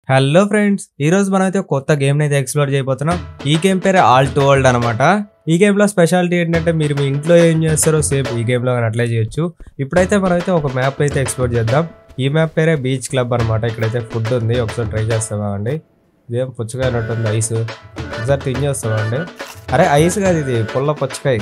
Hello friends ఈ రోజు మనం అయితే కొత్త గేమ్ అయితే ఎక్స్ప్లోర్ చేయబోతున్నాం ఈ గేమ్ పేరే ఆల్ టు వరల్డ్ అనమాట ఈ గేమ్ లో స్పెషాలిటీ ఏంటంటే మీరు మీ ఇంట్లో ఏం చేస్తారో సేమ్ ఈ గేమ్ లో అట్లే చేయొచ్చు ఇప్పుడైతే మనం అయితే ఒక మ్యాప్ అయితే ఎక్స్ప్లోర్ చేద్దాం ఈ మ్యాప్ పేరే బీచ్ క్లబ్ అనమాట ఇక్కడైతే ఫుడ్ ఉంది ఒకసారి ట్రై చేస్తామా అండి ఇదేం పుచ్చకాయ ఉన్నట్టుంది ఐస్ ఒకసారి తినేస్తామా అండి అరే ఐస్ కాదు ఇది పుల్ల పుచ్చకాయ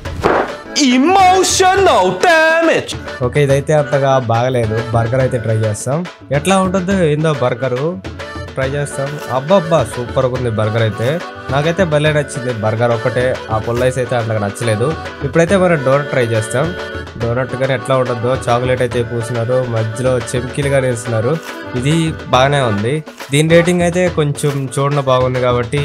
Emotional damage. ఓకే ఇదైతే అంతగా బాగలేదు బర్గర్ అయితే ట్రై చేస్తాం ఎట్లా ఉంటుందో ఏందో బర్గరు ట్రై చేస్తాం అబ్బబ్బా సూపర్గా ఉంది బర్గర్ అయితే నాకైతే భలే నచ్చింది బర్గర్ ఒకటే ఆ పుల్లైస్ అయితే అంతగా నచ్చలేదు ఇప్పుడైతే మనం డోనట్ ట్రై చేస్తాం డోనట్ కానీ ఎట్లా ఉంటుందో చాక్లెట్ అయితే పూసినారు మధ్యలో చెమ్కీలుగా వేస్తున్నారు ఇది బాగానే ఉంది దీని రేటింగ్ అయితే కొంచెం చూడడం బాగుంది కాబట్టి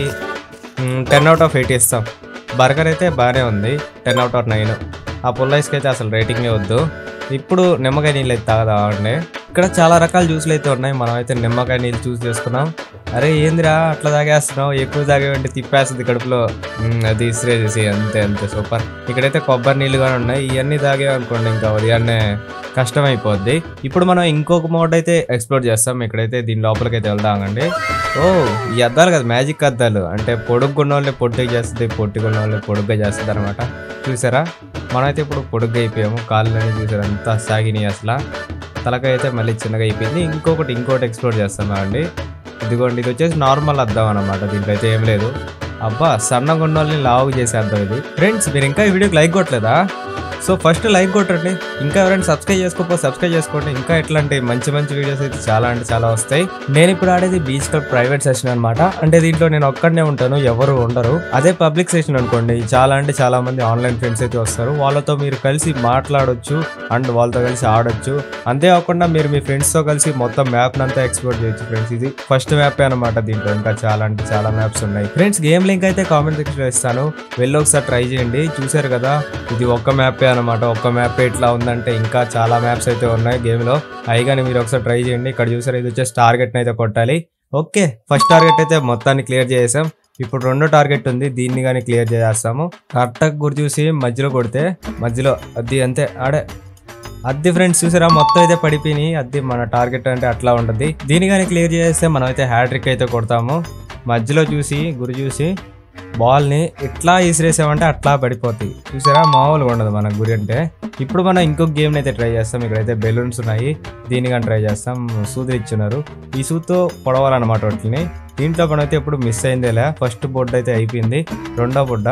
టెన్ అవుట్ ఆఫ్ ఎయిట్ ఇస్తాం బర్గర్ అయితే బాగానే ఉంది టెన్ అవుట్ ఆఫ్ నైన్ ఆ పుల్లైస్కి అయితే అసలు రేటింగే వద్దు ఇప్పుడు నిమ్మకాయ నీళ్ళు అయితే తాగదామండి ఇక్కడ చాలా రకాల జ్యూస్లు అయితే ఉన్నాయి మనం అయితే నిమ్మకాయ నీళ్ళు చూస్ చేసుకున్నాం అరే ఏందిరా అట్లా తాగేస్తున్నావు ఎక్కువ తాగేవంటే తిప్పేస్తుంది కడుపులో మ్మ్, అది ఇసిరేసేసి అంతే అంతే సూపర్ ఇక్కడైతే కొబ్బరి నీళ్ళు కానీ ఉన్నాయి ఇవన్నీ తాగేవనుకోండి ఇంకా ఉదయాన్నే కష్టం అయిపోద్ది ఇప్పుడు మనం ఇంకొక మోడ్ అయితే ఎక్స్ప్లోర్ చేస్తాం ఇక్కడైతే దీని లోపలికి అయితే వెళ్దామండి ఓ ఈ అద్దాలు కదా మ్యాజిక్ అద్దాలు అంటే పొడుగున్న వాళ్ళని పొట్టిగా చేస్తుంది పొట్టిగున్న వాళ్ళని పొడుగ్గా చేస్తుంది అనమాట చూసారా మనమైతే ఇప్పుడు పొడుగ్గా అయిపోయాము కాళ్ళని చూసారా అంతా సాగినాయి అసలు తలకాయ అయితే మళ్ళీ చిన్నగా అయిపోయింది ఇంకొకటి ఇంకోటి ఎక్స్ప్లోర్ చేస్తామా అండి ఇదిగోండి ఇది వచ్చేసి నార్మల్ అద్దం అనమాట దీంట్లో అయితే ఏం లేదు అబ్బా సన్నగా ఉన్న వాళ్ళని లావు చేసేద్దాం ఇది ఫ్రెండ్స్ మీరు ఇంకా ఈ వీడియోకి లైక్ కొట్టలేదా సో ఫస్ట్ లైక్ కొట్టండి ఇంకా ఎవరైనా సబ్స్క్రైబ్ చేసుకోకపోతే సబ్స్క్రైబ్ చేసుకోండి ఇంకా ఇట్లాంటి మంచి మంచి వీడియోస్ అయితే చాలా అంటే చాలా వస్తాయి నేను ఇప్పుడు ఆడేది బీచ్ క్లబ్ ప్రైవేట్ సెషన్ అనమాట అంటే దీంట్లో నేను ఒక్కడనే ఉంటాను ఎవరు ఉండరు అదే పబ్లిక్ సెషన్ అనుకోండి చాలా అంటే చాలా మంది ఆన్లైన్ ఫ్రెండ్స్ అయితే వస్తారు వాళ్ళతో మీరు కలిసి మాట్లాడొచ్చు అండ్ వాళ్ళతో కలిసి ఆడొచ్చు అంతేకాకుండా మీరు మీ ఫ్రెండ్స్ తో కలిసి మొత్తం మ్యాప్ అంతా ఎక్స్ప్లోర్ చేయొచ్చు ఫ్రెండ్స్ ఇది ఫస్ట్ మ్యాప్ అనమాట దీంట్లో ఇంకా చాలా అంటే చాలా మ్యాప్స్ ఉన్నాయి ఫ్రెండ్స్ గేమ్ లింక్ అయితే కామెంట్ సెక్షన్ లో ఇస్తాను వెళ్ళి ఒకసారి ట్రై చేయండి చూసారు కదా ఇది ఒక్క మ్యాపే అనమాట ఒక్క మ్యాప్ ఎట్లా ఉందంటే ఇంకా చాలా మ్యాప్స్ అయితే ఉన్నాయి గేమ్ లో అయిగాని మీరు ఒకసారి ట్రై చేయండి ఇక్కడ చూసారు ఇది వచ్చేసి టార్గెట్ అయితే కొట్టాలి ఓకే ఫస్ట్ టార్గెట్ అయితే మొత్తాన్ని క్లియర్ చేసాం ఇప్పుడు రెండో టార్గెట్ ఉంది దీన్ని కానీ క్లియర్ చేసేస్తాము కరెక్ట్గా గురి చూసి మధ్యలో కొడితే మధ్యలో అది అంతే ఆడే అద్దె ఫ్రెండ్స్ చూసారా మొత్తం అయితే పడిపోయినాయి అద్దె మన టార్గెట్ అంటే అట్లా ఉంటుంది దీని కానీ క్లియర్ చేస్తే మనం అయితే హ్యాట్రిక్ అయితే కొడతాము మధ్యలో చూసి గురి చూసి బాల్ని ఇట్లా విసిరేసామంటే అట్లా పడిపోతాయి చూసారా మామూలుగా ఉండదు మన గురి అంటే ఇప్పుడు మనం ఇంకొక గేమ్ అయితే ట్రై చేస్తాం ఇక్కడైతే బెలూన్స్ ఉన్నాయి దీన్ని కానీ ట్రై చేస్తాం సూదులు ఇచ్చున్నారు ఈ సూతో పొడవాలన్నమాట వాటిని దీంట్లో మనం అయితే ఎప్పుడు మిస్ అయిందేలే ఫస్ట్ బొడ్డు అయితే అయిపోయింది రెండో బొడ్డ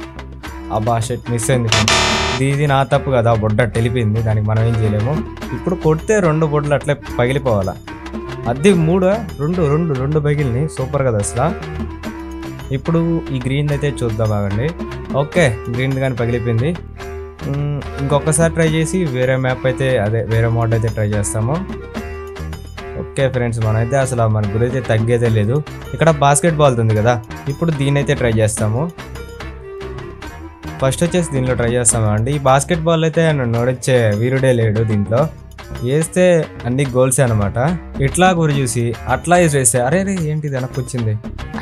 అబ్బా షెట్ మిస్ అయింది ఇది ఇది నా తప్పు కదా ఆ బొడ్డ తెలిపింది దానికి మనం ఏం చేయలేము ఇప్పుడు కొడితే రెండు బొడ్లు అట్లే పగిలిపోవాలా అది మూడు రెండు రెండు రెండు పగిలిని సూపర్ కదా అసలు ఇప్పుడు ఈ గ్రీన్ అయితే చూద్దాం బాగండి ఓకే గ్రీన్ కానీ పగిలిపోయింది మ్మ్, ఇంకొకసారి ట్రై చేసి వేరే మ్యాప్ అయితే అదే వేరే మోడ్ అయితే ట్రై చేస్తాము ఓకే ఫ్రెండ్స్ మనైతే అసలు మన గురి అయితే తగ్గేదే లేదు ఇక్కడ బాస్కెట్ బాల్ ఉంది కదా ఇప్పుడు దీని అయితే ట్రై చేస్తాము ఫస్ట్ వచ్చేసి దీనిలో ట్రై చేస్తాము అండి ఈ బాస్కెట్ బాల్ అయితే నన్ను నోడొచ్చే వీరుడే లేడు దీంట్లో వేస్తే అన్ని గోల్సే అనమాట ఇట్లా గురి చూసి అట్లా వేస్తే అరే రే ఏంటి ఇది వెనక్కి వచ్చింది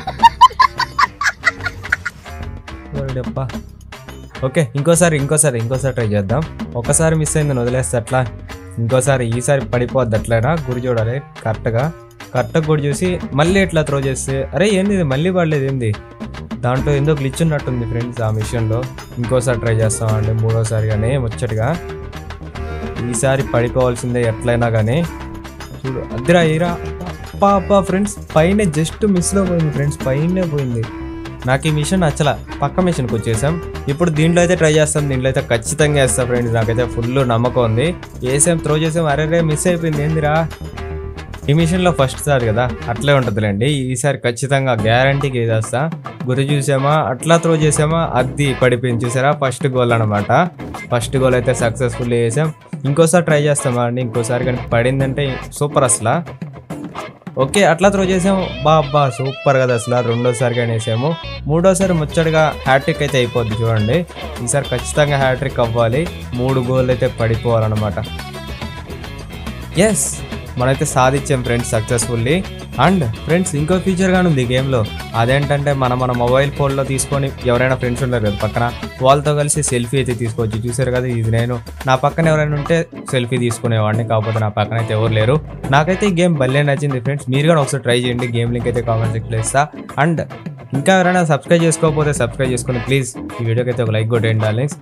ఓడియప్పా. ఓకే ఇంకోసారి ఇంకోసారి ఇంకోసారి ట్రై చేద్దాం ఒకసారి మిస్ అయిందని వదిలేస్తే అట్లా ఇంకోసారి ఈసారి పడిపోద్ది అట్లయినా గురి చూడాలి కరెక్ట్గా కరెక్ట్గా గురి చూసి మళ్ళీ ఇట్లా త్రో చేస్తే అరే ఏంది ఇది మళ్ళీ పడలేదు ఏంది దాంట్లో ఎందుకు గ్లిచ్ ఉన్నట్టుంది ఫ్రెండ్స్ ఆ మిషన్లో ఇంకోసారి ట్రై చేస్తామండి మూడోసారి కానీ ముచ్చటగా ఈసారి పడిపోవాల్సిందే ఎట్లయినా కానీ చూడు అద్దిరా ఈరా అప్పా అప్పా ఫ్రెండ్స్ పైన జస్ట్ మిస్లో పోయింది ఫ్రెండ్స్ పైనే పోయింది నాకు ఈ మిషన్ నచ్చల పక్క మిషన్కి వచ్చేసాం ఇప్పుడు దీంట్లో అయితే ట్రై చేస్తాం దీంట్లో అయితే ఖచ్చితంగా వేస్తాం ఫ్రెండ్స్ నాకైతే ఫుల్ నమ్మకం ఉంది వేసాం త్రో చేసాం అరే రే మిస్ అయిపోయింది ఏందిరా ఈ మిషన్లో ఫస్ట్ సారి కదా అట్లే ఉంటుందిలేండి ఈసారి ఖచ్చితంగా గ్యారంటీకి వేసేస్తా గురి చూసామా అట్లా త్రో చేసామా అది పడిపోయింది చూసారా ఫస్ట్ గోల్ అనమాట ఫస్ట్ గోల్ అయితే సక్సెస్ఫుల్ వేసాం ఇంకోసారి ట్రై చేస్తామా అండి ఇంకోసారి కానీ పడిందంటే సూపర్ అసలు ఓకే అట్లా త్రో చేసాము బా బా సూపర్ కదా అసలు రెండోసారి కానీ వేసాము మూడోసారి ముచ్చటగా హ్యాట్రిక్ అయితే అయిపోద్ది చూడండి ఈసారి ఖచ్చితంగా హ్యాట్రిక్ అవ్వాలి మూడు గోల్ అయితే పడిపోవాలన్నమాట ఎస్ మనమైతే సాధించాం ఫ్రెండ్స్ సక్సెస్ఫుల్లీ అండ్ ఫ్రెండ్స్ ఇంకో ఫీచర్ గాని ఉంది గేమ్ లో అదేంటంటే మన మన మొబైల్ ఫోన్ లో తీసుకొని ఎవరైనా ఫ్రెండ్స్ ఉంటారు కదా పక్కన వాళ్ళతో కలిసి సెల్ఫీ అయితే తీసుకోవచ్చు చూసారు కదా ఇది నేను నా పక్కన ఎవరైనా ఉంటే సెల్ఫీ తీసుకునేవాడిని కాకపోతే నా పక్కన అయితే ఎవరు లేరు నాకైతే ఈ గేమ్ భలే నచ్చింది ఫ్రెండ్స్ మీరు కూడా ఒకసారి ట్రై చేయండి గేమ్ లింక్ అయితే కామెంట్ సెక్షన్లో ఇస్తా అండ్ ఇంకా ఎవరైనా సబ్స్క్రైబ్ చేసుకోకపోతే సబ్స్క్రైబ్ చేసుకొని ప్లీజ్ ఈ వీడియోకి అయితే ఒక లైక్ కొట్టేయండి డార్లింగ్స్